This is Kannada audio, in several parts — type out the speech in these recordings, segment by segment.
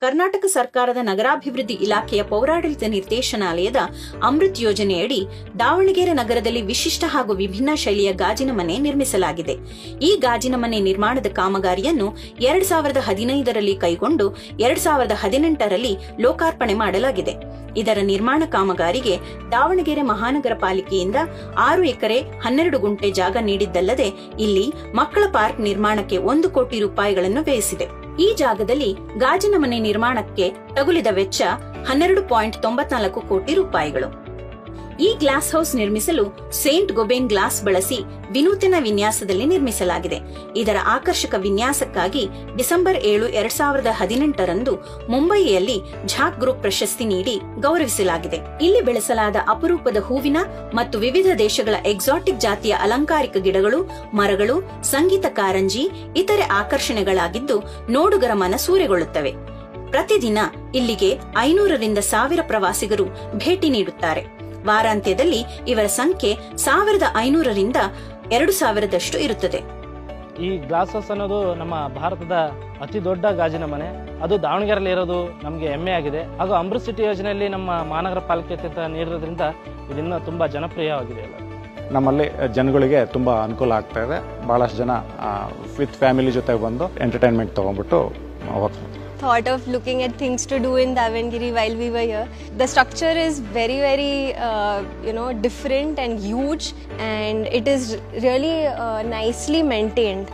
ಕರ್ನಾಟಕ ಸರ್ಕಾರದ ನಗರಾಭಿವೃದ್ಧಿ ಇಲಾಖೆಯ ಪೌರಾಡಳಿತ ನಿರ್ದೇಶನಾಲಯದ ಅಮೃತ್ ಯೋಜನೆಯಡಿ ದಾವಣಗೆರೆ ನಗರದಲ್ಲಿ ವಿಶಿಷ್ಟ ಹಾಗೂ ವಿಭಿನ್ನ ಶೈಲಿಯ ಗಾಜಿನ ಮನೆ ನಿರ್ಮಿಸಲಾಗಿದೆ ಈ ಗಾಜಿನ ಮನೆ ನಿರ್ಮಾಣದ ಕಾಮಗಾರಿಯನ್ನು ಎರಡ್ ಸಾವಿರದ ಹದಿನೈದರಲ್ಲಿ ಕೈಗೊಂಡು ಎರಡ್ ಸಾವಿರದ ಹದಿನೆಂಟರಲ್ಲಿ ಲೋಕಾರ್ಪಣೆ ಮಾಡಲಾಗಿದೆ ಇದರ ನಿರ್ಮಾಣ ಕಾಮಗಾರಿಗೆ ದಾವಣಗೆರೆ ಮಹಾನಗರ ಪಾಲಿಕೆಯಿಂದ ಆರು ಎಕರೆ ಹನ್ನೆರಡು ಗುಂಟೆ ಜಾಗ ನೀಡಿದ್ದಲ್ಲದೆ ಇಲ್ಲಿ ಮಕ್ಕಳ ಪಾರ್ಕ್ ನಿರ್ಮಾಣಕ್ಕೆ ಒಂದು ಕೋಟಿ ರೂಪಾಯಿಗಳನ್ನು ವ್ಯಯಿಸಿದೆ ಈ ಜಾಗದಲ್ಲಿ ಗಾಜಿನ ಮನೆ ನಿರ್ಮಾಣಕ್ಕೆ ತಗುಲಿದ ವೆಚ್ಚ ಹನ್ನೆರಡು ಪಾಯಿಂಟ್ ತೊಂಬತ್ನಾಲ್ಕು ಕೋಟಿ ರೂಪಾಯಿಗಳು ಈ ಗ್ಲಾಸ್ ಹೌಸ್ ನಿರ್ಮಿಸಲು ಸೇಂಟ್ ಗೊಬೇನ್ ಗ್ಲಾಸ್ ಬಳಸಿ ವಿನೂತನ ವಿನ್ಯಾಸದಲ್ಲಿ ನಿರ್ಮಿಸಲಾಗಿದೆ ಇದರ ಆಕರ್ಷಕ ವಿನ್ಯಾಸಕ್ಕಾಗಿ ಡಿಸೆಂಬರ್ ಏಳು ಎರಡ್ ಸಾವಿರದ ಹದಿನೆಂಟರಂದು ಮುಂಬಯಿಯಲ್ಲಿ ಝಾಕ್ ಗ್ರೂಪ್ ಪ್ರಶಸ್ತಿ ನೀಡಿ ಗೌರವಿಸಲಾಗಿದೆ ಇಲ್ಲಿ ಬೆಳೆಸಲಾದ ಅಪರೂಪದ ಹೂವಿನ ಮತ್ತು ವಿವಿಧ ದೇಶಗಳ ಎಕ್ಸಾಟಿಕ್ ಜಾತಿಯ ಅಲಂಕಾರಿಕ ಗಿಡಗಳು ಮರಗಳು ಸಂಗೀತ ಕಾರಂಜಿ ಇತರೆ ಆಕರ್ಷಣೆಗಳಾಗಿದ್ದು ನೋಡುಗರ ಮನ ಸೂರೆಗೊಳ್ಳುತ್ತವೆ ಪ್ರತಿದಿನ ಇಲ್ಲಿಗೆ ಐನೂರರಿಂದ ಸಾವಿರ ಪ್ರವಾಸಿಗರು ಭೇಟಿ ನೀಡುತ್ತಾರೆ ವಾರಾಂತ್ಯದಲ್ಲಿ ಇವರ ಸಂಖ್ಯೆ ಸಾವಿರದ ಐನೂರರಿಂದ ಎರಡು ಸಾವಿರದಷ್ಟು ಇರುತ್ತದೆ ಈ ಗ್ಲಾಸ್ ಹೌಸ್ ಅನ್ನೋದು ನಮ್ಮ ಭಾರತದ ಅತಿ ದೊಡ್ಡ ಗಾಜಿನ ಮನೆ ಅದು ದಾವಣಗೆರೆಯಲ್ಲಿ ಇರೋದು ನಮಗೆ ಹೆಮ್ಮೆ ಆಗಿದೆ ಹಾಗೂ ಅಮೃತ್ ಸಿಟಿ ಯೋಜನೆಯಲ್ಲಿ ನಮ್ಮ ಮಹಾನಗರ ಪಾಲಿಕೆ ಅಂತ ನೀಡಿರೋದ್ರಿಂದ ಇದಿನ್ನೂ ತುಂಬ ಜನಪ್ರಿಯವಾಗಿದೆ ಎಲ್ಲ ನಮ್ಮಲ್ಲಿ ಜನಗಳಿಗೆ ತುಂಬ ಅನುಕೂಲ ಆಗ್ತಾ ಇದೆ ಭಾಳಷ್ಟು ಜನ ವಿತ್ ಫ್ಯಾಮಿಲಿ ಜೊತೆ ಬಂದು ಎಂಟರ್ಟೈನ್ಮೆಂಟ್ ತೊಗೊಂಡ್ಬಿಟ್ಟು ಹೋಗ್ತಾರೆ thought of looking at things to do in Davangiri while we were here. The structure is very, very, uh, you know, different and huge, and it is really uh, nicely maintained.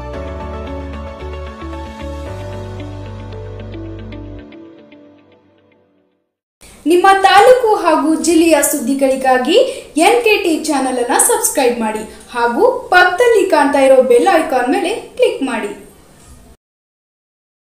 ನಿಮ್ಮ ತಾಲೂಕು ಹಾಗೂ ಜಿಲ್ಲೆಯ ಸುದ್ದಿಗಳಿಗಾಗಿ ಎನ್ ಕೆ ಟಿ ಚಾನಲ್ ಅನ್ನು ಸಬ್ಸ್ಕ್ರೈಬ್ ಮಾಡಿ ಹಾಗೂ ಪಕ್ಕದಲ್ಲಿ ಕಾಣ್ತಾ ಇರೋ ಬೆಲ್ ಐಕಾನ್ ಮೇಲೆ ಕ್ಲಿಕ್ ಮಾಡಿ